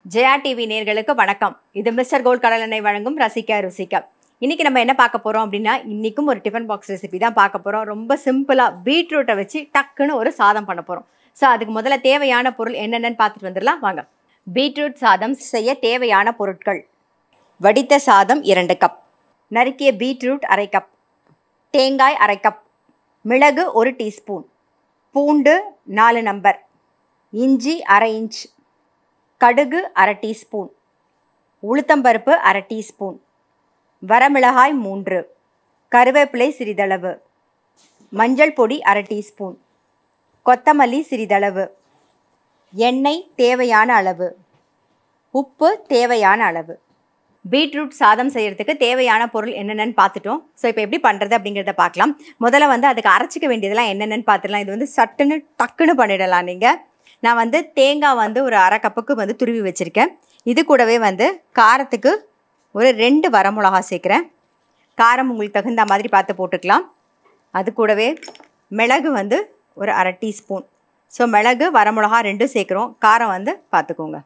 Jaya TV நேர்களுக்கு வணக்கம் இது மிஸ்டர் கோல்ட் கடல் எண்ணெய் வழங்கும் ரசிக்க ருசிக்க இன்னைக்கு நம்ம என்ன பார்க்க போறோம் அப்படின்னா இன்னைக்கும் ஒரு டிஃபன் பாக்ஸ் ரெசிபி தான் பார்க்க போறோம் ரொம்ப சிம்பிளா பீட்ரூட்டை வச்சு டக்குன்னு ஒரு சாதம் பண்ண போறோம் ஸோ அதுக்கு முதல்ல தேவையான பொருள் என்னென்னு பார்த்துட்டு வந்துடலாம் வாங்க பீட்ரூட் சாதம் செய்ய தேவையான பொருட்கள் வடித்த சாதம் இரண்டு கப் நறுக்கிய பீட்ரூட் அரை கப் தேங்காய் அரை கப் மிளகு ஒரு டீஸ்பூன் பூண்டு நாலு நம்பர் இஞ்சி அரை இன்ச் கடுகு அரை டீஸ்பூன் உளுத்தம்பருப்பு அரை டீஸ்பூன் வரமிளகாய் மூன்று கருவேப்பிலை சிறிதளவு மஞ்சள் பொடி அரை டீஸ்பூன் கொத்தமல்லி சிறிதளவு எண்ணெய் தேவையான அளவு உப்பு தேவையான அளவு பீட்ரூட் சாதம் செய்கிறதுக்கு தேவையான பொருள் என்னென்னு பார்த்துட்டோம் ஸோ இப்போ எப்படி பண்ணுறது அப்படிங்கிறத பார்க்கலாம் முதல்ல வந்து அதுக்கு அரைச்சிக்க வேண்டியதெல்லாம் என்னென்னு பார்த்துடலாம் இது வந்து சட்டுன்னு டக்குன்னு பண்ணிடலாம் நீங்கள் நான் வந்து தேங்காய் வந்து ஒரு அரை கப்புக்கு வந்து துருவி வச்சுருக்கேன் இது கூடவே வந்து காரத்துக்கு ஒரு ரெண்டு வரமிளகா சேர்க்குறேன் காரம் உங்களுக்கு தகுந்த மாதிரி பார்த்து போட்டுக்கலாம் அது கூடவே மிளகு வந்து ஒரு அரை டீஸ்பூன் ஸோ மிளகு வரமிளகா ரெண்டும் சேர்க்குறோம் காரம் வந்து பார்த்துக்கோங்க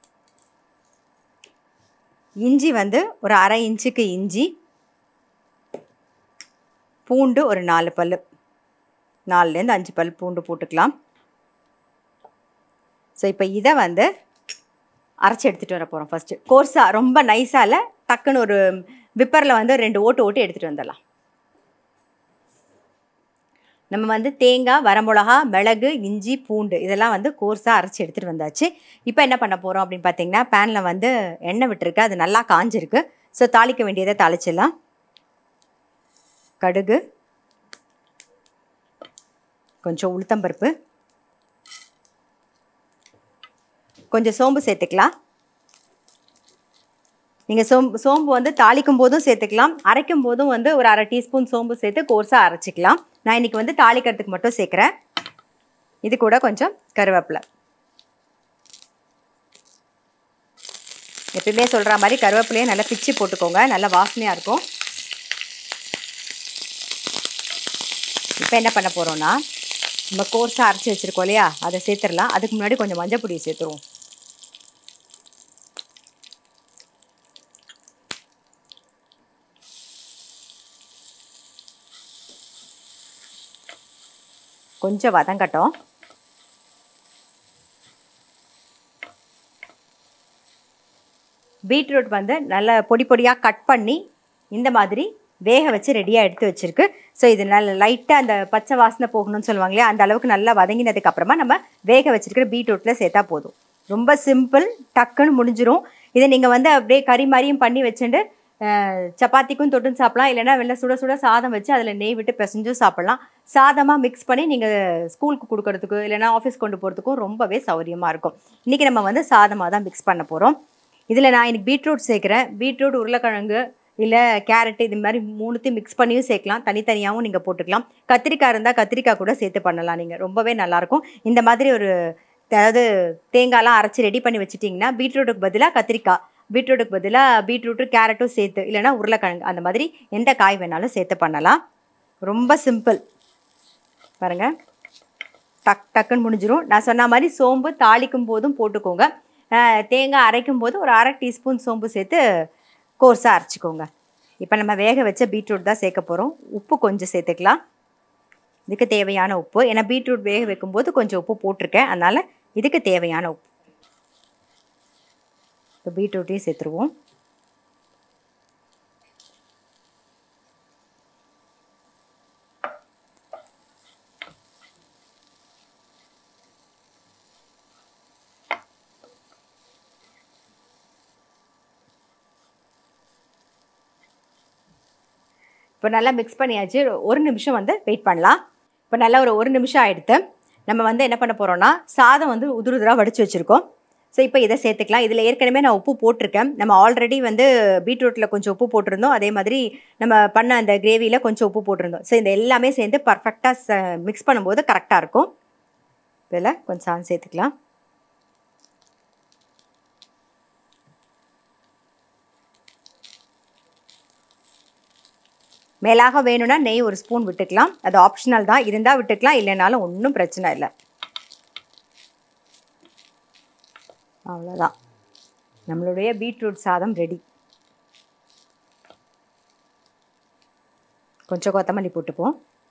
இஞ்சி வந்து ஒரு அரை இன்ச்சுக்கு இஞ்சி பூண்டு ஒரு நாலு பல் நாலுலேருந்து அஞ்சு பல் பூண்டு போட்டுக்கலாம் ஸோ இப்போ இதை வந்து அரைச்சி எடுத்துகிட்டு வர போகிறோம் ஃபஸ்ட்டு கோர்ஸாக ரொம்ப நைஸாக இல்லை டக்குன்னு ஒரு விப்பரில் வந்து ரெண்டு ஓட்டு ஓட்டு எடுத்துகிட்டு வந்துடலாம் நம்ம வந்து தேங்காய் வரமிளகா மிளகு இஞ்சி பூண்டு இதெல்லாம் வந்து கோர்ஸாக அரைச்சி எடுத்துகிட்டு வந்தாச்சு இப்போ என்ன பண்ண போகிறோம் அப்படின்னு பார்த்தீங்கன்னா பேனில் வந்து எண்ணெய் விட்டுருக்கு அது நல்லா காஞ்சிருக்கு ஸோ தாளிக்க வேண்டியதை தாளிச்சிடலாம் கடுகு கொஞ்சம் உளுத்தம்பருப்பு கொஞ்சம் சோம்பு சேர்த்துக்கலாம் நீங்கள் சோம்பு சோம்பு வந்து தாளிக்கும் போதும் சேர்த்துக்கலாம் அரைக்கும் போதும் வந்து ஒரு அரை டீஸ்பூன் சோம்பு சேர்த்து கோர்ஸாக அரைச்சிக்கலாம் நான் இன்றைக்கி வந்து தாளிக்கிறதுக்கு மட்டும் சேர்க்குறேன் இது கூட கொஞ்சம் கருவேப்பிலை எப்பயுமே சொல்கிற மாதிரி கருவேப்பிலையை நல்லா பிச்சு போட்டுக்கோங்க நல்லா வாசனையாக இருக்கும் இப்போ என்ன பண்ண போகிறோன்னா நம்ம கோர்ஸாக அரைச்சி வச்சுருக்கோம் இல்லையா அதை சேர்த்துடலாம் அதுக்கு முன்னாடி கொஞ்சம் மஞ்சள் பொடியை சேர்த்துருவோம் கொஞ்சம் வதங்கட்டும் பீட்ரூட் வந்து நல்ல பொடி பொடியாக கட் பண்ணி இந்த மாதிரி வேக வச்சு ரெடியாக எடுத்து வச்சுருக்கு ஸோ இது நல்ல லைட்டாக அந்த பச்சை வாசனை போகணும்னு சொல்லுவாங்க இல்லையா அந்த அளவுக்கு நல்லா வதங்கினதுக்கு அப்புறமா நம்ம வேக வச்சுருக்கிற பீட்ரூட்டில் சேர்த்தா போதும் ரொம்ப சிம்பிள் டக்குன்னு முடிஞ்சிரும் இதை நீங்கள் வந்து அப்படியே கறி மாதிரியும் பண்ணி வச்சுட்டு சப்பாத்திக்கும் தொட்டும் சாப்பிடலாம் இல்லைனா வெளில சுட சுட சாதம் வச்சு அதில் நெய் விட்டு பிசைஞ்சும் சாப்பிட்லாம் சாதமாக மிக்ஸ் பண்ணி நீங்கள் ஸ்கூலுக்கு கொடுக்கறதுக்கு இல்லைனா ஆஃபீஸ் கொண்டு போகிறதுக்கும் ரொம்பவே சௌரியமாக இருக்கும் இன்றைக்கி நம்ம வந்து சாதமாக தான் மிக்ஸ் பண்ண போகிறோம் இதில் நான் இன்னைக்கு பீட்ரூட் சேர்க்குறேன் பீட்ரூட் உருளைக்கிழங்கு இல்லை கேரட் இது மாதிரி மூணுத்தையும் மிக்ஸ் பண்ணியும் சேர்க்கலாம் தனித்தனியாகவும் நீங்கள் போட்டுக்கலாம் கத்திரிக்காய் இருந்தால் கத்திரிக்காய் கூட சேர்த்து பண்ணலாம் நீங்கள் ரொம்பவே நல்லாயிருக்கும் இந்த மாதிரி ஒரு அதாவது தேங்காய்லாம் அரைச்சி ரெடி பண்ணி வச்சுட்டிங்கன்னா பீட்ரூட்டுக்கு பதிலாக கத்திரிக்காய் பீட்ரூட்டுக்கு பதிலாக பீட்ரூட்டு கேரட்டும் சேர்த்து இல்லைனா உருளைக்கிழங்கு அந்த மாதிரி எந்த காய் வேணாலும் சேர்த்து பண்ணலாம் ரொம்ப சிம்பிள் பாருங்கள் டக் டக்குன்னு முடிஞ்சிடும் நான் சொன்ன மாதிரி சோம்பு தாளிக்கும் போதும் போட்டுக்கோங்க தேங்காய் அரைக்கும் போது ஒரு அரை டீஸ்பூன் சோம்பு சேர்த்து கோர்ஸாக அரைச்சிக்கோங்க இப்போ நம்ம வேக வச்ச பீட்ரூட் தான் சேர்க்க போகிறோம் உப்பு கொஞ்சம் சேர்த்துக்கலாம் இதுக்கு தேவையான உப்பு ஏன்னா பீட்ரூட் வேக வைக்கும்போது கொஞ்சம் உப்பு போட்டிருக்கேன் அதனால் இதுக்கு தேவையான உப்பு இப்போ பீட்ரூட்டையும் சேர்த்துருவோம் இப்போ நல்லா மிக்ஸ் பண்ணியாச்சு ஒரு நிமிஷம் வந்து வெயிட் பண்ணலாம் இப்போ நல்லா ஒரு ஒரு நிமிஷம் ஆகிடுத்து நம்ம வந்து என்ன பண்ண போகிறோம்னா சாதம் வந்து உதுரு உதுராக வடித்து வச்சுருக்கோம் ஸோ இப்போ இதை சேர்த்துக்கலாம் இதில் ஏற்கனவே நான் உப்பு போட்டிருக்கேன் நம்ம ஆல்ரெடி வந்து பீட்ரூட்டில் கொஞ்சம் உப்பு போட்டிருந்தோம் அதே மாதிரி நம்ம பண்ண அந்த கிரேவியில் கொஞ்சம் உப்பு போட்டிருந்தோம் ஸோ இந்த எல்லாமே சேர்ந்து பர்ஃபெக்டாக மிக்ஸ் பண்ணும்போது கரெக்டாக இருக்கும் இதில் கொஞ்சம் சாதம் சேர்த்துக்கலாம் மேலாக வேணும்னா நெய் ஒரு ஸ்பூன் விட்டுக்கலாம் அது ஆப்ஷனல் தான் இருந்தால் விட்டுக்கலாம் இல்லைனாலும் ஒன்றும் பிரச்சனை இல்லை அவ்வளோதான் நம்மளுடைய பீட்ரூட் சாதம் ரெடி கொஞ்சம் கொத்தமல்லி போட்டுப்போம்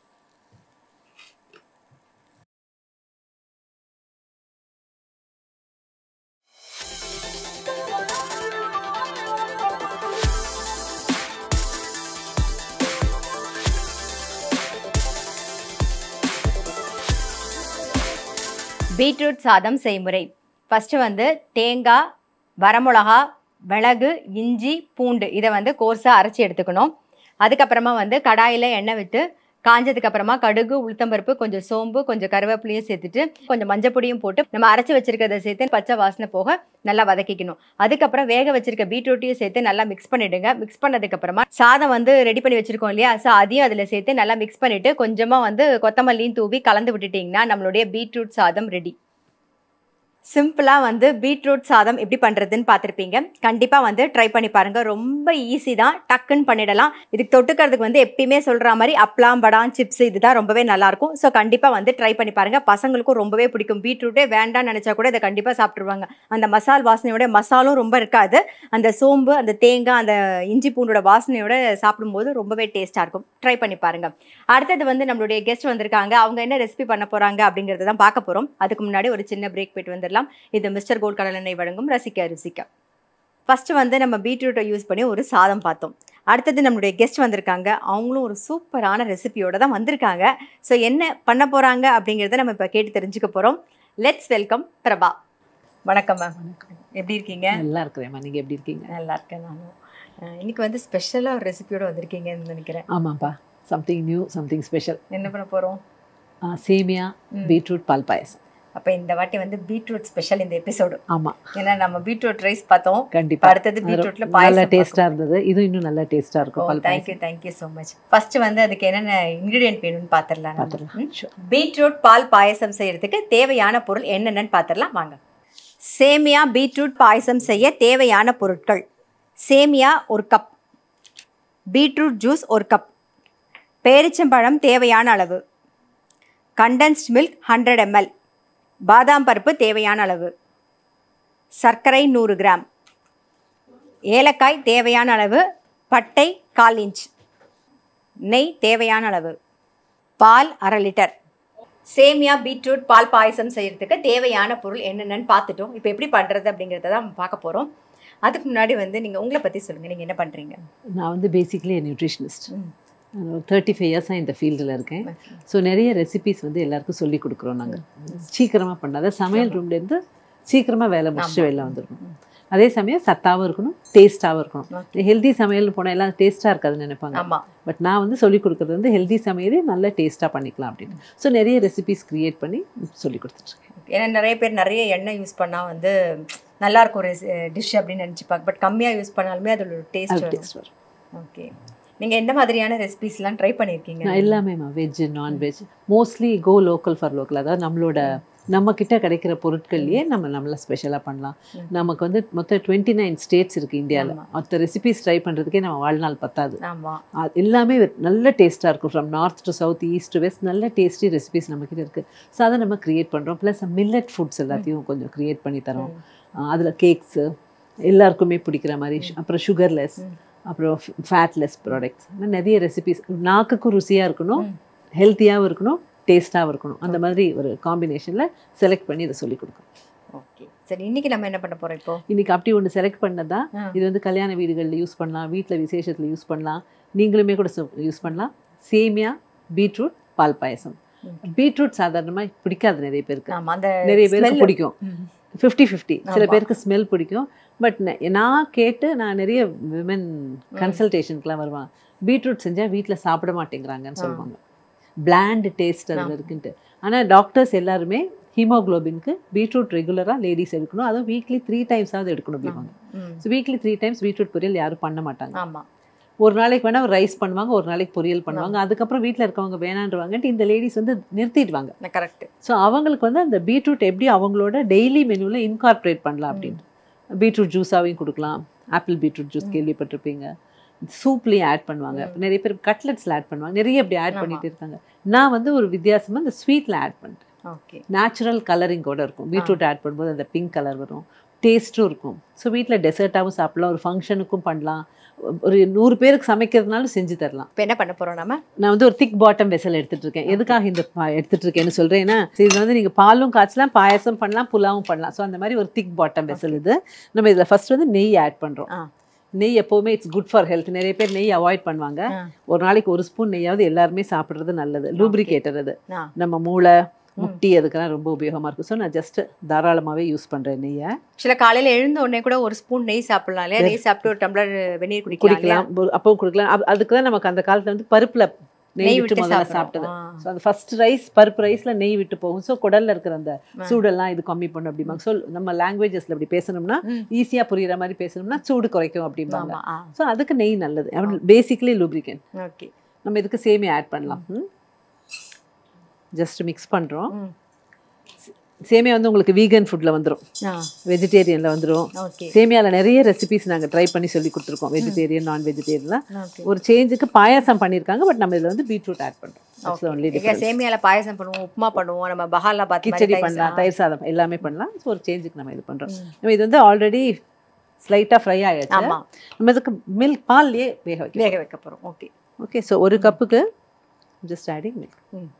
பீட்ரூட் சாதம் செய்முறை ஃபஸ்ட்டு வந்து தேங்காய் வரமிளகா மிளகு இஞ்சி பூண்டு இதை வந்து கோர்ஸாக அரைச்சி எடுத்துக்கணும் அதுக்கப்புறமா வந்து கடாயில் எண்ணெய் விட்டு காஞ்சதுக்கு அப்புறமா கடுகு உளுத்தம்பருப்பு கொஞ்சம் சோம்பு கொஞ்சம் கருவேப்பிலையும் சேர்த்துட்டு கொஞ்சம் மஞ்சப்பொடியும் போட்டு நம்ம அரைச்சி வச்சிருக்கிறத சேர்த்து பச்சை வாசனை போக நல்லா வதக்கிக்கணும் அதுக்கப்புறம் வேக வச்சிருக்க பீட்ரூட்டையும் சேர்த்து நல்லா மிக்ஸ் பண்ணிடுங்க மிக்ஸ் பண்ணதுக்கு அப்புறமா சாதம் வந்து ரெடி பண்ணி வச்சிருக்கோம் இல்லையா ஸோ அதையும் அதில் சேர்த்து நல்லா மிக்ஸ் பண்ணிட்டு கொஞ்சமாக வந்து கொத்தமல்லியும் தூவி கலந்து விட்டுட்டிங்கன்னா நம்மளுடைய பீட்ரூட் சாதம் ரெடி சிம்பிளாக வந்து பீட்ரூட் சாதம் எப்படி பண்ணுறதுன்னு பார்த்துருப்பீங்க கண்டிப்பாக வந்து ட்ரை பண்ணி பாருங்கள் ரொம்ப ஈஸி தான் டக்குன்னு பண்ணிடலாம் இதுக்கு தொட்டுக்கிறதுக்கு வந்து எப்பயுமே சொல்கிற மாதிரி அப்பளம் படாம் சிப்ஸ் இதுதான் ரொம்பவே நல்லாயிருக்கும் ஸோ கண்டிப்பாக வந்து ட்ரை பண்ணி பாருங்கள் பசங்களுக்கும் ரொம்பவே பிடிக்கும் பீட்ரூட்டே வேண்டாம்னு நினச்சா கூட இதை கண்டிப்பாக சாப்பிட்ருவாங்க அந்த மசால் வாசனையோட மசாலும் ரொம்ப இருக்காது அந்த சோம்பு அந்த தேங்காய் அந்த இஞ்சி பூண்டோட வாசனையோட சாப்பிடும்போது ரொம்பவே டேஸ்ட்டாக இருக்கும் ட்ரை பண்ணி பாருங்கள் அடுத்தது வந்து நம்மளுடைய கெஸ்ட் வந்திருக்காங்க அவங்க என்ன ரெசிபி பண்ண போகிறாங்க அப்படிங்கிறத தான் பார்க்க போகிறோம் அதுக்கு முன்னாடி ஒரு சின்ன பிரேக் போயிட்டு வந்துடலாம் இது மிஸ்டர் கோல்ட் கடல் எண்ணெய் வழங்கும் ரசிக்க ருசிக்க ஃபஸ்ட்டு வந்து நம்ம பீட்ரூட்டை யூஸ் பண்ணி ஒரு சாதம் பார்த்தோம் அடுத்தது நம்மளுடைய கெஸ்ட் வந்திருக்காங்க அவங்களும் ஒரு சூப்பரான ரெசிபியோட தான் வந்திருக்காங்க ஸோ என்ன பண்ண போகிறாங்க அப்படிங்கிறத நம்ம இப்போ கேட்டு தெரிஞ்சுக்க போகிறோம் லெட்ஸ் வெல்கம் பிரபா வணக்கம் மேம் எப்படி இருக்கீங்க நல்லா இருக்கிறேம்மா நீங்கள் எப்படி இருக்கீங்க நல்லா இருக்கேன் நானும் அஹ் இன்னைக்கு வந்து ஸ்பெஷலாக ஒரு ரெசிபியோட வந்திருக்கீங்கன்னு நினைக்கிறேன் ஆமாப்பா சம்திங் நியூ சம்திங் ஸ்பெஷல் என்ன பண்ண போகிறோம் சேமியா பீட்ரூட் பால் பாயசம் அப்போ இந்த வாட்டி வந்து பீட்ரூட் ஸ்பெஷல் இந்த எபிசோடு ஆமாம் ஏன்னா நம்ம பீட்ரூட் ரைஸ் பார்த்தோம் இப்ப கண்டிப்பாக அடுத்தது பீட்ரூட்ல நல்லா பாயசம் டேஸ்ட்டாக இருந்தது இதுவும் இன்னும் நல்லா டேஸ்ட்டாக இருக்கும் பால் பாயசம் thank you thank you so much first வந்து அதுக்கு என்னென்ன இன்க்ரீடியன்ட் வேணும்னு பார்த்துடலாம் நம்ம. பார்த்துடலாம். ம்? Sure. பீட்ரூட் பால் பாயசம் செய்யறதுக்கு தேவையான பொருள் என்னென்னு பார்த்துடலாம் வாங்க சேமியா பீட்ரூட் பாயசம் செய்ய தேவையான பொருட்கள் சேமியா ஒரு கப் பீட்ரூட் ஜூஸ் ஒரு கப் பேரிச்சம்பழம் தேவையான அளவு கண்டென்ஸ்ட் மில்க் ஹண்ட்ரட் எம்எல் பாதாம் பருப்பு தேவையான அளவு சர்க்கரை நூறு கிராம் ஏலக்காய் தேவையான அளவு பட்டை கால் இன்ச் நெய் தேவையான அளவு பால் அரை லிட்டர் சேமியா பீட்ரூட் பால் பாயசம் செய்யறதுக்கு தேவையான பொருள் என்னென்னு பார்த்துட்டோம் இப்போ எப்படி பண்ணுறது அப்படிங்கிறத தான் நம்ம பார்க்க போகிறோம் அதுக்கு முன்னாடி வந்து நீங்கள் உங்களை பற்றி சொல்லுங்கள் நீங்கள் என்ன பண்ணுறீங்க நான் வந்து பேசிக்லி நியூட்ரிஷனிஸ்ட் நான் ஒரு தேர்ட்டி ஃபைவ் இயர்ஸாக இந்த ஃபீல்டில் இருக்கேன் ஸோ நிறைய ரெசிபிஸ் வந்து எல்லாருக்கும் சொல்லி கொடுக்குறோம் நாங்கள் சீக்கிரமாக பண்ணாத சமையல் ரூம்லேருந்து சீக்கிரமாக வேலை முடிச்சுட்டு வெளில வந்துடணும் அதே சமயம் சத்தாகவும் இருக்கணும் டேஸ்ட்டாகவும் இருக்கணும் ஹெல்தி சமையல் போனால் எல்லாம் டேஸ்ட்டாக இருக்காதுன்னு நினைப்பாங்க ஆமாம் பட் நான் வந்து சொல்லிக் கொடுக்குறது வந்து ஹெல்தி சமையலே நல்ல டேஸ்ட்டாக பண்ணிக்கலாம் அப்படின்னு ஸோ நிறைய ரெசிபிஸ் க்ரியேட் பண்ணி சொல்லி கொடுத்துட்ருக்கேன் ஏன்னா நிறைய பேர் நிறைய எண்ணெய் யூஸ் பண்ணால் வந்து நல்லா இருக்கும் ஒரு டிஷ் அப்படின்னு நினச்சிப்பாங்க பட் கம்மியாக யூஸ் பண்ணாலுமே அதோட டேஸ்ட் வரும் டேஸ்ட் வரும் ஓகே நீங்கள் எந்த மாதிரியான ரெசிபிஸ்லாம் ட்ரை பண்ணியிருக்கீங்க நான் எல்லாமேம்மா veg non veg mostly go local for local அதாவது நம்மளோட நம்ம கிட்ட கிடைக்கிற பொருட்கள்லயே நம்ம நம்மள ஸ்பெஷலாக பண்ணலாம் நமக்கு வந்து மொத்தம் டுவெண்ட்டி நைன் ஸ்டேட்ஸ் இருக்குது இந்தியாவில் மற்ற ரெசிபிஸ் ட்ரை பண்ணுறதுக்கே நம்ம வாழ்நாள் பத்தாது ஆமாம் அது எல்லாமே நல்ல டேஸ்ட்டாக இருக்கும் from north to south east to west நல்ல டேஸ்டி ரெசிபிஸ் நம்மக்கிட்ட இருக்குது ஸோ அதை நம்ம க்ரியேட் பண்ணுறோம் ப்ளஸ் மில்லட் ஃபுட்ஸ் எல்லாத்தையும் கொஞ்சம் க்ரியேட் பண்ணி தரோம் அதில் கேக்ஸு எல்லாருக்குமே பிடிக்கிற மாதிரி அப்புறம் சுகர்லெஸ் அப்புறம் ஃபேட்லெஸ் ப்ராடக்ட்ஸ் நிறைய ரெசிபிஸ் நாக்குக்கும் ருசியாக இருக்கணும் ஹெல்த்தியாகவும் இருக்கணும் டேஸ்ட்டாகவும் இருக்கணும் அந்த மாதிரி ஒரு காம்பினேஷனில் செலக்ட் பண்ணி இதை சொல்லிக் கொடுக்கணும் ஓகே சரி இன்னைக்கு நம்ம என்ன பண்ண போகிறோம் இப்போ இன்னைக்கு அப்படி ஒன்று செலக்ட் பண்ணதா இது வந்து கல்யாண வீடுகளில் யூஸ் பண்ணலாம் வீட்டில் விசேஷத்தில் யூஸ் பண்ணலாம் நீங்களுமே கூட யூஸ் பண்ணலாம் சேமியா பீட்ரூட் பால் பாயசம் பீட்ரூட் சாதாரணமாக பிடிக்காது நிறைய பேருக்கு ஆமாம் அந்த நிறைய பேருக்கு smell- பிடிக்கும் ஃபிஃப்டி ஃபிஃப்டி சில பேருக்கு ஸ்மெல் பிடிக்கும் பட் நான் கேட்டு நான் நிறைய விமன் கன்சல்டேஷனுக்குலாம் வருவாங்க பீட்ரூட் செஞ்சால் வீட்டில் சாப்பிட மாட்டேங்கிறாங்கன்னு சொல்லுவாங்க பிளாண்ட் டேஸ்ட் அதில் இருக்குன்ட்டு ஆனால் டாக்டர்ஸ் எல்லாருமே ஹீமோகுளோபின்க்கு பீட்ரூட் ரெகுலராக லேடிஸ் எடுக்கணும் அதுவும் வீக்லி த்ரீ டைம்ஸாவது எடுக்கணும் அப்படிவாங்க ம் so weekly three times beetroot பொரியல் யாரும் பண்ண மாட்டாங்க ஆமாம் ஒரு நாளைக்கு வேணால் ரைஸ் பண்ணுவாங்க ஒரு நாளைக்கு பொரியல் பண்ணுவாங்க அதுக்கப்புறம் வீட்டில் இருக்கவங்க வேணான்றவாங்கன்ட்டு இந்த லேடிஸ் வந்து நிறுத்திடுவாங்க கரெக்ட் ஸோ அவங்களுக்கு வந்து அந்த பீட்ரூட் எப்படி அவங்களோட டெய்லி மெனுவில் இன்கார்பரேட் பண்ணலாம் அப்படின்ட்டு பீட்ரூட் ஜூஸாகவும் கொடுக்கலாம் ஆப்பிள் பீட்ரூட் ஜூஸ் கேள்விப்பட்டிருப்பீங்க சூப்லேயும் ஆட் பண்ணுவாங்க நிறைய பேர் கட்லெட்ஸில் ஆட் பண்ணுவாங்க நிறைய அப்படி ஆட் பண்ணிட்டு இருக்காங்க நான் வந்து ஒரு வித்தியாசமாக இந்த ஸ்வீட்டில் ஆட் பண்ணிட்டேன் ஓகே நேச்சுரல் கலரிங்கோட இருக்கும் பீட்ரூட் ஆட் பண்ணும்போது அந்த பிங்க் கலர் வரும் டேஸ்ட்டும் இருக்கும் ஸோ வீட்டில் டெசர்ட்டாகவும் சாப்பிடலாம் ஒரு ஃபங்க்ஷனுக்கும் பண்ணலாம் ஒரு நூறு பேருக்கு சமைக்கிறதுனாலும் செஞ்சு தரலாம் இப்போ என்ன பண்ண போறோம் நாம நான் வந்து ஒரு திக் பாட்டம் வெசல் எடுத்துட்டு இருக்கேன் எதுக்காக இந்த பா- எடுத்துட்டு இருக்கேன்னு சொல்றேன்னா இது வந்து நீங்க பாலும் காய்ச்சலாம் பாயாசம் பண்ணலாம் புலாவும் பண்ணலாம் ஸோ அந்த மாதிரி ஒரு திக் பாட்டம் வெசல் இது நம்ம இதுல ஃபர்ஸ்ட் வந்து நெய் ஆட் பண்றோம் ஆ. நெய் எப்போவுமே இட்ஸ் குட் ஃபார் ஹெல்த் நிறைய பேர் நெய் அவாய்ட் பண்ணுவாங்க ஆ. ஒரு நாளைக்கு ஒரு ஸ்பூன் நெய்யாவது எல்லாருமே சாப்பிடுறது நல்லது லூப்ரிகேட்டர் அது ஆ. நம்ம மூளை முட்டி அதுக்கெல்லாம் ரொம்ப உபயோகமா இருக்கும் ஸோ நான் ஜஸ்ட் தாராளமாவே யூஸ் பண்றேன் நெய்யை ஆக்சுவலாக காலையில எழுந்த உடனே கூட ஒரு ஸ்பூன் நெய் சாப்பிடலாம் இல்லையா நெய் சாப்பிட்டு ஒரு டம்ளர் வெந்நீர் குடிக்கலாம் இல்லையா? குடிக்கலாம் ஒரு- அப்பவும் குடிக்கலாம் அது- அதுக்கு தான் நமக்கு அந்த காலத்துல வந்து பருப்புல நெய் நெய் விட்டு விட்டு முதல்ல சாப்பிடுறோம். சாப்பிட்டது ஆ. ஸோ அந்த ஃபர்ஸ்ட் ரைஸ் பருப்பு ரைஸ்ல நெய் விட்டு போகும் ஸோ குடல்ல இருக்கிற அந்த சூடெல்லாம் இது கம்மி பண்ணும் அப்படிம்பாங்க ஸோ நம்ம லாங்குவேஜஸ்ல அப்படி பேசணும்னா ம். ஈஸியா புரியுற மாதிரி பேசணும்னா சூடு குறைக்கும் அப்படிம்பாங்க ஆமா ஆ ஸோ அதுக்கு நெய் நல்லது பேசிக்கலி லூப்ரிகன் ஓகே நம்ம இதுக்கு சேமியா ஆட் பண்ணலாம் ஜஸ்ட் மிக்ஸ் பண்றோம் ம் சேமியா வந்து உங்களுக்கு வீகன் ஃபுட்ல வந்துரும் ஆ வெஜிடேரியன்ல வந்துரும் ஓகே சேமியால நிறைய ரெசிபிஸ் நாங்க ட்ரை பண்ணி சொல்லி கொடுத்துருக்கோம் வெஜிடேரியன் நான் வெஜிடேரியன்லாம் ஓகே ஒரு சேஞ்சுக்கு பாயாசம் பண்ணியிருக்காங்க பட் நம்ம இதுல வந்து பீட்ரூட் ஆட் பண்றோம் That's the only இங்க difference. சேமியால பாயசம் பண்ணுவோம் உப்புமா பண்ணுவோம் நம்ம பஹாலா பாத் கிச்சடி பண்ணலாம் தயிர் சாதம் எல்லாமே பண்ணலாம் ஸோ ஒரு சேஞ்சுக்கு நம்ம இது பண்றோம் நம்ம இது வந்து ஆல்ரெடி ஸ்லைட்டாக ஃப்ரை ஆயிடுச்சு ஆமா நம்ம இதுக்கு மில்க் பால்லையே வேக வைக்கலாம் வேக வைக்க போறோம் ஓகே ஓகே ஸோ ஒரு கப்புக்கு ஜஸ்ட் ஆடிங் மில்க்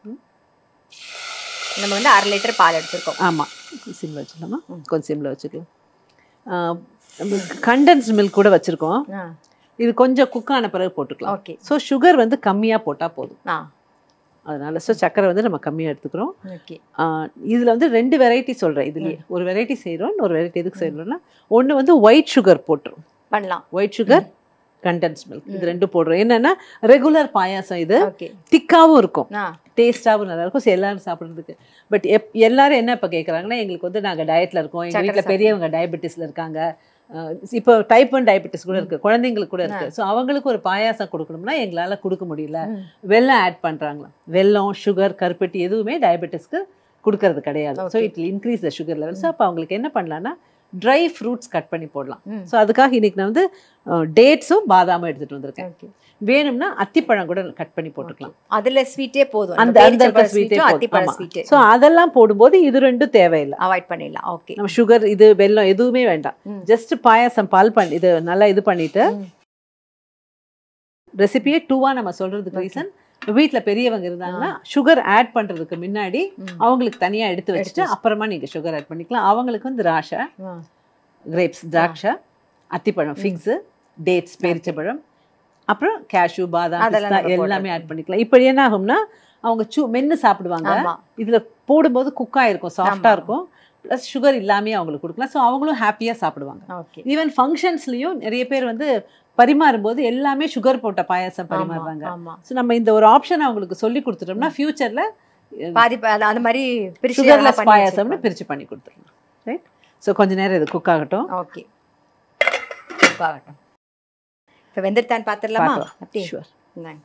நம்ம வந்து அரை லிட்டர் பால் எடுத்திருக்கோம் ஆமாம் சிம்மில் வச்சுக்கலாமா கொஞ்சம் சிம்மில் வச்சுக்கலாம் ஆஹ் நம்ம கண்டென்ஸ் மில்க் கூட வச்சுருக்கோம் ஆ இது கொஞ்சம் குக் ஆன பிறகு போட்டுக்கலாம் ஓகே ஸோ சுகர் வந்து கம்மியாக போட்டால் போதும் ஆ அதனால ஸோ சக்கரை வந்து நம்ம கம்மியாக எடுத்துக்கிறோம் ஓகே இதில் வந்து ரெண்டு வெரைட்டி சொல்கிறேன் இதுலேயே ஒரு வெரைட்டி செய்கிறோம் ஒரு வெரைட்டி எதுக்கு செய்கிறோம்னா ஒன்று வந்து ஒயிட் சுகர் போட்டுரும் பண்ணலாம் ஒயிட் சுகர் கண்டென்ஸ் மில்க் இது ரெண்டும் போடுறோம் என்னன்னா ரெகுலர் பாயாசம் இது ஓகே திக்காவும் இருக்கும் ஆ டேஸ்ட்டாகவும் நல்லா இருக்கும் so எல்லாரும் சாப்பிட்றதுக்கு பட் எப் எல்லாரும் என்ன இப்போ கேட்குறாங்கன்னா எங்களுக்கு வந்து நாங்கள் டயட்டில் இருக்கோம் எங்கள் வீட்டில் பெரியவங்க டயபெட்டிஸில் இருக்காங்க அஹ் இப்போ டைப் ஒன் டயபெட்டிஸ் கூட இருக்கு குழந்தைங்களுக்கு கூட இருக்கு ஸோ அவங்களுக்கு ஒரு பாயாசம் கொடுக்கணும்னா எங்களால் கொடுக்க முடியல ம். வெல்லம் ஆட் பண்ணுறாங்களா வெல்லம் சுகர் கருப்பட்டி எதுவுமே டயபெட்டிஸ்க்கு கொடுக்கறது கிடையாது so it increase the sugar level so அப்போ அவங்களுக்கு என்ன பண்ணலாம்னா ட்ரை ஃப்ரூட்ஸ் கட் பண்ணி போடலாம் ம். ஸோ அதுக்காக இன்னைக்கு நான் வந்து டேட்ஸும் பாதாமும் எடுத்துட்டு வந்திருக்கேன் ஓகே வேணும்னா அத்திப்பழம் கூட கட் பண்ணி போட்டுக்கலாம் அதுல ஸ்வீட்டே போதும் அந்த அந்த ஸ்வீட்டே அத்திப்பழ ஸ்வீட் ஸோ அதெல்லாம் போடும்போது இது ரெண்டும் தேவையில்லை அவாய்ட் பண்ணிடலாம் ஓகே நம்ம சுகர் இது வெல்லம் எதுவுமே வேண்டாம் ம். ஜஸ்ட் பாயாசம் பால் பண்ணி இது நல்லா இது பண்ணிட்டு ம். ரெசிபியே டூவா நம்ம சொல்றதுக்கு ரீசன் வீட்ல பெரியவங்க இருந்தாங்கன்னா சுகர் ஆட் பண்றதுக்கு முன்னாடி ம். அவங்களுக்கு தனியா எடுத்து வச்சுட்டு அப்புறமா நீங்க சுகர் ஆட் பண்ணிக்கலாம் அவங்களுக்கு வந்து திராட்சை ஆ. கிரேப்ஸ் திராட்சை அத்திப்பழம் ஃபிக்ஸ் டேட்ஸ் பேரிச்சப்பழம் அப்புறம் கேஷ்யூ பாதாம் அதெல்லாம் பிஸ்தா நம்ம எல்லாமே ஆட் பண்ணிக்கலாம் இப்போ என்ன ஆகும்னா அவங்க சூ மென்னு சாப்பிடுவாங்க ஆமா இதுல போடும்போது குக் ஆயிருக்கும் சாஃப்டா ஆமா. இருக்கும் ப்ளஸ் சுகர் இல்லாமே அவங்களுக்கு கொடுக்கலாம் ஸோ அவங்களும் ஹாப்பியா சாப்பிடுவாங்க ஓகே ஈவன் ஃபங்க்ஷன்ஸ்லயும் நிறைய பேர் வந்து பரிமாறும்போது எல்லாமே சுகர் போட்ட பாயாசம் பரிமாறுறாங்க ஆமா ஸோ நம்ம இந்த ஒரு ஆப்ஷன் அவங்களுக்கு சொல்லி கொடுத்துட்டோம்னா ஃபியூச்சர்ல பாதி பா- அந்த மாதிரி பிரிச்சு சுகர்லெஸ் பண்ணி பாயாசம்னு பிரிச்சு பண்ணி கொடுத்துருங்க ரைட் ஸோ கொஞ்ச நேரம் இது குக் ஆகட்டும் ஓகே ஆகட்டும் இப்போ வெந்திருத்தான்னு பார்த்துடலாமா பார்க்கலாம். அப்படி ஷுவர் இந்தாங்க.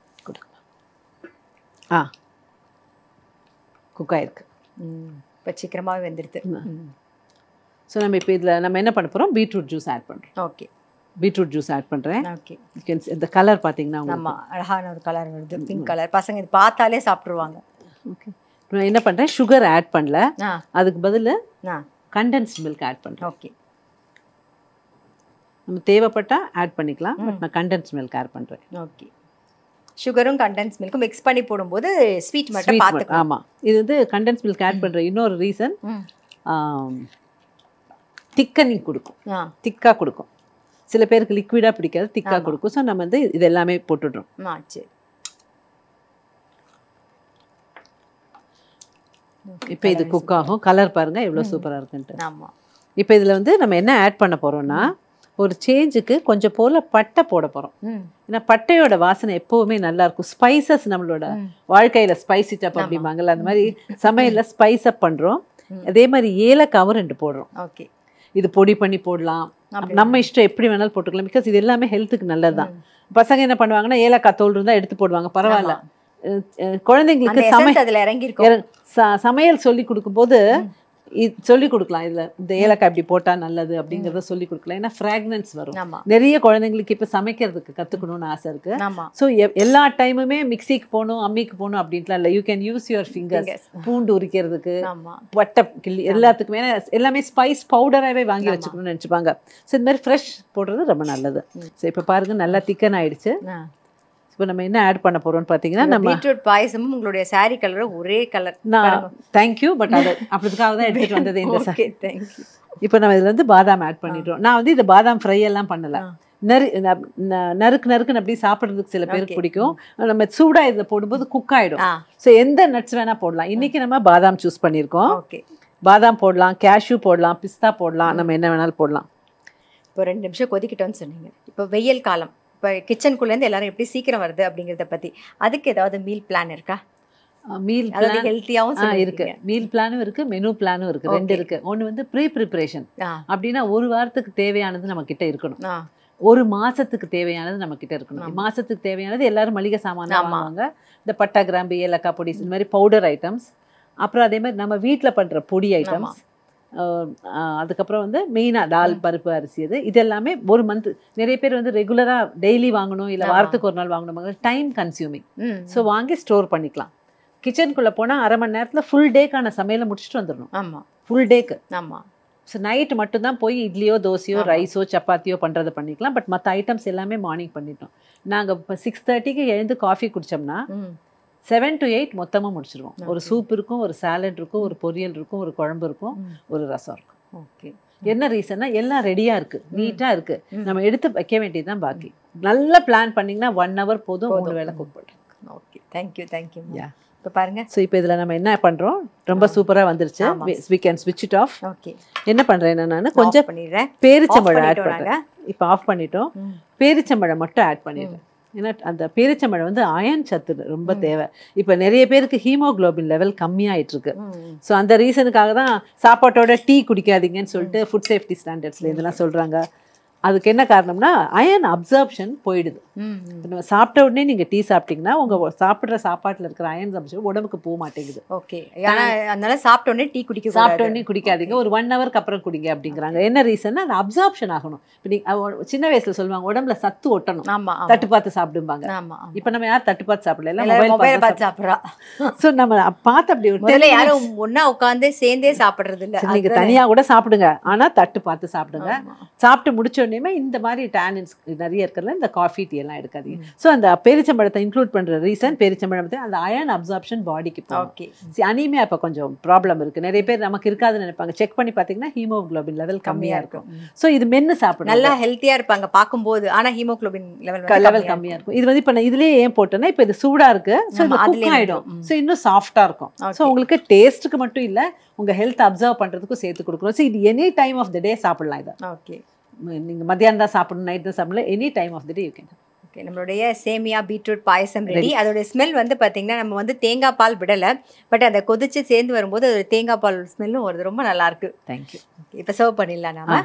ஆ குக் ஆயிருக்கு ம் இப்போ சீக்கிரமாவே வெந்திருது ம் ஸோ நம்ம இப்போ இதில் நம்ம என்ன பண்ண போகிறோம் பீட்ரூட் ஜூஸ் ஆட் பண்ணுறோம் ஓகே பீட்ரூட் ஜூஸ் ஆட் பண்ணுறேன் ஓகே இந்த கலர் பார்த்தீங்கன்னா உங்களுக்கு ஆமா அழகான ஒரு கலர் வருது பிங்க் கலர் பசங்க இது பார்த்தாலே சாப்பிட்ருவாங்க ஓகே நான் என்ன பண்ணுறேன் சுகர் ஆட் பண்ணல ஆ அதுக்கு பதில் ஆ கண்டென்ஸ்ட் மில்க் ஆட் பண்ணுறேன் ஓகே நம்ம தேவைப்பட்டா ஆட் பண்ணிக்கலாம் பட் நான் கண்டென்ஸ் மில்க் ஆட் பண்ணுறேன் ஓகே சுகரும் கண்டென்ஸ் மில்க்கும் மிக்ஸ் பண்ணி போடும்போது ஸ்வீட் மட்டும் பார்த்துக்கலாம் ஆமாம் இது வந்து கண்டென்ஸ் மில்க் ஆட் பண்ணுற இன்னொரு ரீசன் ம் திக்கனிங் கொடுக்கும் ஆ திக்காக கொடுக்கும் சில பேருக்கு லிக்விடாக பிடிக்காது திக்காக கொடுக்கும் ஸோ நம்ம வந்து இது எல்லாமே போட்டுடுறோம் ஆ சரி இப்போ இது குக் ஆகும் கலர் பாருங்க எவ்வளோ சூப்பராக இருக்குன்ட்டு ஆமா இப்போ இதில் வந்து நம்ம என்ன ஆட் பண்ண போகிறோம்னா ஒரு சேஞ்சுக்கு கொஞ்சம் போல் பட்டை போட போகிறோம் ம் ஏன்னா பட்டையோட வாசனை எப்போவுமே நல்லா இருக்கும் ஸ்பைசஸ் நம்மளோட வாழ்க்கையில ஸ்பைஸ் அப் அப்படிம்பாங்கல்ல அந்த மாதிரி சமையல்ல ஸ்பைஸ் அப் பண்றோம் அதே மாதிரி ஏலக்காவும் ரெண்டு போடுறோம் ஓகே இது பொடி பண்ணி போடலாம் நம்ம இஷ்டம் எப்படி வேணாலும் போட்டுக்கலாம் பிகாஸ் இது எல்லாமே ஹெல்த்துக்கு நல்லதுதான் பசங்க என்ன பண்ணுவாங்கன்னா ஏலக்காய் தோல் இருந்தா எடுத்து போடுவாங்க பரவாயில்ல அஹ் அஹ் அந்த குழந்தைங்களுக்கு சமை எசன்ஸ் அதுல இறங்கி இருக்கும் இற- ச- சமையல் சொல்லி கொடுக்கும்போது இது சொல்லி கொடுக்கலாம் இதுல இந்த ஏலக்காய் இப்படி போட்டா நல்லது அப்படிங்கறத சொல்லி கொடுக்கலாம் ஏன்னா ஃப்ராக்னன்ஸ் வரும் ஆமா நிறைய குழந்தைங்களுக்கு இப்ப சமைக்கிறதுக்கு கத்துக்கணும்னு ஆசை இருக்கு ஆமா ஸோ எல்லா டைமுமே மிக்சிக்கு போகணும் அம்மிக்கு போகணும் அப்படின்ட்டுலாம் இல்லை you can use your fingers Fingers. பூண்டு உரிக்கிறதுக்கு ஆமா பட்டை கிள்ளி எல்லாத்துக்குமே ஏன்னா எல்லாமே ஸ்பைஸ் பவுடராகவே வாங்கி வச்சுக்கணும்னு நினச்சிப்பாங்க ஸோ இந்த மாதிரி ஃப்ரெஷ் போடுறது ரொம்ப நல்லது ஸோ இப்போ பாருங்க நல்லா திக்கன் ஆயிடுச்சு ஆ. இப்போ நம்ம என்ன ஆட் பண்ண போறோம்னு பார்த்தீங்கன்னா நம்ம பீட்ரூட் பாயசமும் உங்களுடைய saree கலரும் ஒரே கலர் நான் தேங்க்யூ பட் அது அப்படிதுக்காக தான் எடுத்துட்டு வந்தது இந்த ஓகே தேங்க்யூ இப்போ நம்ம இதுல இருந்து பாதாம் ஆட் பண்ணிட்டோம் நான் வந்து இந்த பாதாம் ஃப்ரை எல்லாம் பண்ணல நறு ந- ந- நறுக்கு நறுக்குன்னு அப்படி சாப்பிட்றதுக்கு சில பேருக்கு பிடிக்கும் நம்ம சூடா இதில் போடும்போது குக் ஆயிடும் ஆ ஸோ எந்த நட்ஸ் வேணா போடலாம் இன்னைக்கு நம்ம பாதாம் சூஸ் பண்ணியிருக்கோம் ஓகே பாதாம் போடலாம் கேஷ்யூ போடலாம் பிஸ்தா போடலாம் நம்ம என்ன வேணாலும் போடலாம் இப்போ ரெண்டு நிமிஷம் கொதிக்கிட்டோம்னு சொன்னீங்க இப்போ வெயில் காலம் இப்போ கிச்சனுக்குள்ளேருந்து எல்லாரும் எப்படி சீக்கிரம் வருது அப்படிங்கிறத பத்தி அதுக்கு ஏதாவது மீல் பிளான் இருக்கா மீல் அதாவது ஹெல்த்தியாகவும் ஆ இருக்கு மீல் பிளானும் இருக்கு மெனு பிளானும் இருக்கு ரெண்டு இருக்கு ஒன்று வந்து ப்ரீ ப்ரிப்பரேஷன் ஆ அப்படின்னா ஒரு வாரத்துக்கு தேவையானது நம்ம கிட்ட இருக்கணும் ஆ ஒரு மாசத்துக்கு தேவையானது நம்ம கிட்ட இருக்கணும் மாசத்துக்கு தேவையானது எல்லாரும் மளிகை சாமான் வாங்குவாங்க இந்த பட்டா கிராம்பு ஏலக்காய் பொடி இந்த மாதிரி பவுடர் ஐட்டம்ஸ் அப்புறம் அதே மாதிரி நம்ம வீட்ல பண்ற பொடி ஐட்டம்ஸ் அதுக்கப்புறம் வந்து மெயினாக தால் பருப்பு அரிசி அது இது எல்லாமே ஒரு மந்த் நிறைய பேர் வந்து ரெகுலராக டெய்லி வாங்கணும் இல்லை வாரத்துக்கு ஒரு நாள் வாங்கணும் டைம் கன்சியூமிங் ம் ஸோ வாங்கி ஸ்டோர் பண்ணிக்கலாம் கிச்சனுக்குள்ளே போனால் அரை மணி நேரத்தில் ஃபுல் டேக்கான சமையலை முடிச்சுட்டு வந்துடணும் ஆமா ஃபுல் டேக்கு ஆமா ஸோ நைட்டு மட்டும்தான் போய் இட்லியோ தோசையோ ரைஸோ சப்பாத்தியோ பண்ணுறதை பண்ணிக்கலாம் பட் மற்ற ஐட்டம்ஸ் எல்லாமே மார்னிங் பண்ணிட்டோம் நாங்கள் இப்போ சிக்ஸ் தேர்ட்டிக்கு எழுந்து காஃபி குடித்தோம்னா ம் செவன் டு எயிட் மொத்தமாக முடிச்சிருவோம் ஒரு சூப் இருக்கும் ஒரு சாலட் இருக்கும் ஒரு பொரியல் இருக்கும் ஒரு குழம்பு இருக்கும் ஒரு ரசம் இருக்கும் ஓகே என்ன ரீசன்னா எல்லாம் ரெடியாக இருக்குது நீட்டாக இருக்குது நம்ம எடுத்து வைக்க வேண்டியதுதான் பாக்கி நல்லா பிளான் பண்ணிங்கன்னா ஒன் ஹவர் போதும் மூணு வேளை குக் பண்ணுறோம் ஓகே தேங்க்யூ தேங்க்யூ Yeah. இப்போ பாருங்க ஸோ இப்போ இதில் நம்ம என்ன பண்ணுறோம் ரொம்ப சூப்பராக வந்துருச்சு வி கேன் ஸ்விட்ச் இட் ஆஃப் ஓகே என்ன பண்ணுறேன் நான் கொஞ்சம் பண்ணிடுறேன் பேரிச்சம்பழம் ஆட் பண்ணிட்டோம் பண்ணுறேன் இப்போ ஆஃப் பண்ணிட்டோம் பேரிச்சம்பழம் மட்டும் ஆட் பண்ணிடுறேன் ஏன்னா அந்த பேரிச்சம்பழம் வந்து அயன் சத்து ரொம்ப தேவை இப்போ நிறைய பேருக்கு ஹீமோகுளோபின் லெவல் கம்மியாயிட்டு இருக்கு ம் ஸோ அந்த ரீசனுக்காக தான் சாப்பாட்டோட டீ குடிக்காதீங்கன்னு சொல்லிட்டு ஃபுட் சேஃப்டி ஸ்டாண்டர்ட்ஸ்ல இதெல்லாம் சொல்றாங்க அதுக்கு என்ன காரணம்னா அயன் அப்சர்ப்ஷன் போயிடுது ம் இப்ப நம்ம சாப்பிட்ட உடனே நீங்க டீ சாப்பிட்டீங்கன்னா உங்க சாப்பிட்ற சாப்பாட்டுல இருக்கிற அயன் அப்சர்ப்ஷன் உடம்புக்கு போக மாட்டேங்குது ஓகே ஏன்னா அதனால சாப்பிட்ட உடனே டீ குடிக்க சாப்பிட்ட உடனே குடிக்காதீங்க ஒரு ஒன் ஹவருக்கு அப்புறம் குடிங்க அப்படிங்கிறாங்க என்ன ரீசன் அது அப்சார்ப்ஷன் ஆகணும் இப்போ நீங்க அவ- சின்ன வயசுல சொல்லுவாங்க உடம்புல சத்து ஒட்டணும் ஆமா ஆமா தட்டு பார்த்து சாப்பிடுவாங்க ஆமா ஆமா இப்போ நம்ம யார் தட்டு பார்த்து சாப்பிடல எல்லாம் எல்லாரும் மொபைல் மொபைலை பார்த்து பார்த்து சாப்பிட்றா ஸோ நம்ம பார்த்து அப்படி ஒரு முதல்ல யாரும் ஒண்ணா உட்கார்ந்து சேர்ந்தே சாப்பிடுறது இல்ல சரி, நீங்க தனியா கூட சாப்பிடுங்க ஆனா தட்டு பார்த்து சாப்பிடுங்க சாப்பிட்டு முடிச்ச உடனே இந்த மாதிரி டேனின்ஸ் நிறைய இருக்கிறதுல இந்த காஃபி டீ எல்லாம் எடுக்காதீங்க ஸோ அந்த பேரிச்சம்பழத்தை இன்க்ளூட் பண்ற ரீசன் பேரிச்சம்பழத்தை அந்த அயன் அப்சார்ப்ஷன் பாடிக்கு போகும் ஓகே அனீமியா இப்போ கொஞ்சம் ப்ராப்ளம் இருக்கு நிறைய பேர் நமக்கு இருக்காதுன்னு நினைப்பாங்க செக் பண்ணி பார்த்தீங்கன்னா ஹீமோகுளோபின் லெவல் கம்மியா இருக்கும் ஸோ இது மென்னு சாப்பிடணும் நல்லா ஹெல்த்தியா இருப்பாங்க பார்க்கும்போது ஆனா ஹீமோகுளோபின் லெவல் லெவல் கம்மியா இருக்கும் இது வந்து இப்போ நான் இதுலயே ஏன் போட்டேன்னா இப்போ இது சூடா இருக்கு ஸோ இது ஆமா, குக் அதுலயே ஆயிடும் வந்துரும். ஸோ இன்னும் சாஃப்டா இருக்கும் ஸோ உங்களுக்கு டேஸ்ட்டுக்கு மட்டும் இல்ல உங்க ஹெல்த் அப்சர்வ் பண்றதுக்கும் சேர்த்து கொடுக்கணும் ஸோ இது any time of the day சாப்பிடலாம் இதை ஓகே ம- நீங்க மத்தியானம் தான் சாப்பிடணும் நைட் தான் சாப்பிடலாம் any time of the day you can okay நம்மளுடைய சேமியா பீட்ரூட் பாயசம் ரெடி அதோட ஸ்மெல் வந்து பாத்தீங்கன்னா நம்ம வந்து தேங்காய் பால் விடல பட் அதை கொதிச்சு சேர்ந்து வரும்போது அதோட தேங்காய் பால் ஸ்மெல்லும் வருது ரொம்ப நல்லா இருக்கு தேங்க்யூ இப்போ சர்வ் பண்ணிடலாம் நாம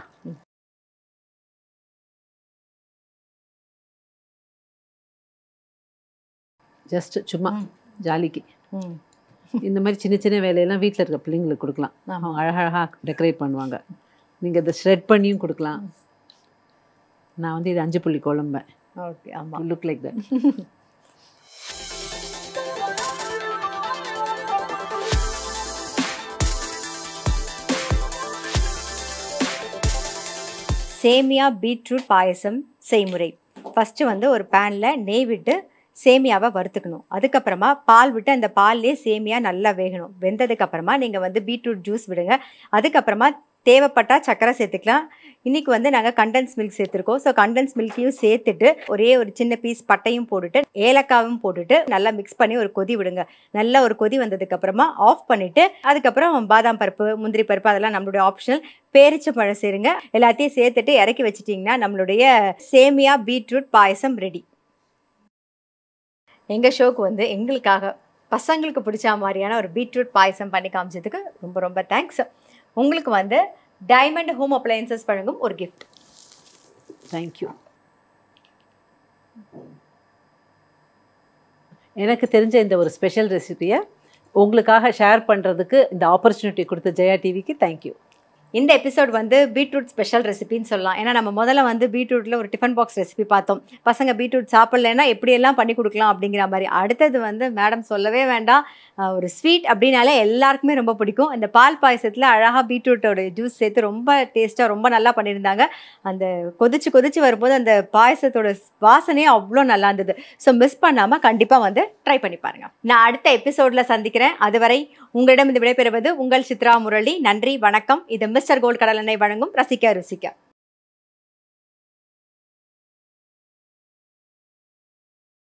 ஜஸ்ட் சும்மா ம். ஜாலிக்கு ம் இந்த மாதிரி சின்ன சின்ன வேலையெல்லாம் வீட்டில் இருக்க பிள்ளைங்களுக்கு கொடுக்கலாம் அவங்க அழகழகாக டெக்கரேட் பண்ணுவாங்க நீங்கள் இதை ஷ்ரெட் பண்ணியும் கொடுக்கலாம் நான் வந்து இது அஞ்சு புள்ளி குழம்பேன் ஓகே ஆமா லுக் லைக் தட் சேமியா பீட்ரூட் பாயசம் செய்முறை ஃபஸ்ட்டு வந்து ஒரு பேனில் நெய் விட்டு சேமியாவை வறுத்துக்கணும் அதுக்கப்புறமா பால் விட்டு அந்த பால்லே சேமியா நல்லா வேகணும் வெந்ததுக்கப்புறமா நீங்கள் வந்து பீட்ரூட் ஜூஸ் விடுங்க அதுக்கப்புறமா தேவைப்பட்டால் சர்க்கரை சேர்த்துக்கலாம் இன்றைக்கி வந்து நாங்கள் கண்டன்ஸ் மில்க் சேர்த்துருக்கோம் ஸோ கண்டன்ஸ் மில்க்கையும் சேர்த்துட்டு ஒரே ஒரு சின்ன பீஸ் பட்டையும் போட்டுட்டு ஏலக்காவும் போட்டுட்டு நல்லா மிக்ஸ் பண்ணி ஒரு கொதி விடுங்க நல்லா ஒரு கொதி வந்ததுக்கப்புறமா ஆஃப் பண்ணிவிட்டு அதுக்கப்புறம் பாதாம் பருப்பு முந்திரி பருப்பு அதெல்லாம் நம்மளுடைய ஆப்ஷனல் பேரிச்சம்பழம் சேருங்க எல்லாத்தையும் சேர்த்துட்டு இறக்கி வச்சிட்டிங்கன்னா நம்மளுடைய சேமியா பீட்ரூட் பாயசம் ரெடி எங்கள் ஷோக்கு வந்து எங்களுக்காக பசங்களுக்கு பிடிச்ச மாதிரியான ஒரு பீட்ரூட் பாயசம் பண்ணி காமிச்சதுக்கு ரொம்ப ரொம்ப தேங்க்ஸ் உங்களுக்கு வந்து டைமண்ட் ஹோம் அப்ளையன்சஸ் வழங்கும் ஒரு கிஃப்ட் தேங்க்யூ எனக்கு தெரிஞ்ச இந்த ஒரு ஸ்பெஷல் ரெசிபியை உங்களுக்காக ஷேர் பண்ணுறதுக்கு இந்த ஆப்பர்ச்சுனிட்டி கொடுத்த ஜெயா டிவிக்கு தேங்க்யூ இந்த எபிசோட் வந்து பீட்ரூட் ஸ்பெஷல் ரெசிபின்னு சொல்லலாம் ஏன்னா நம்ம முதல்ல வந்து பீட்ரூட்டில் ஒரு டிஃபன் பாக்ஸ் ரெசிபி பார்த்தோம் பசங்க பீட்ரூட் சாப்பிட்லன்னா எப்படியெல்லாம் பண்ணி கொடுக்கலாம் அப்படிங்கிற மாதிரி அடுத்தது வந்து மேடம் சொல்லவே வேண்டாம் அஹ் ஒரு ஸ்வீட் அப்படின்னாலே எல்லாருக்குமே ரொம்ப பிடிக்கும் இந்த பால் பாயசத்தில் அழகாக பீட்ரூட்டோட ஜூஸ் சேர்த்து ரொம்ப டேஸ்ட்டாக ரொம்ப நல்லா பண்ணியிருந்தாங்க அந்த கொதிச்சு கொதிச்சு வரும்போது அந்த பாயசத்தோட வாசனையே அவ்வளோ நல்லா இருந்தது ஸோ மிஸ் பண்ணாமல் கண்டிப்பாக வந்து ட்ரை பண்ணி பாருங்க நான் அடுத்த எபிசோடில் சந்திக்கிறேன் அதுவரை உங்களிடம் இந்த விடைபெறுவது உங்கள் சித்ரா முரளி நன்றி வணக்கம் இது மிஸ்டர் கோல்ட் கடலெண்ணெய் வழங்கும் ரசிக்க ருசிக்க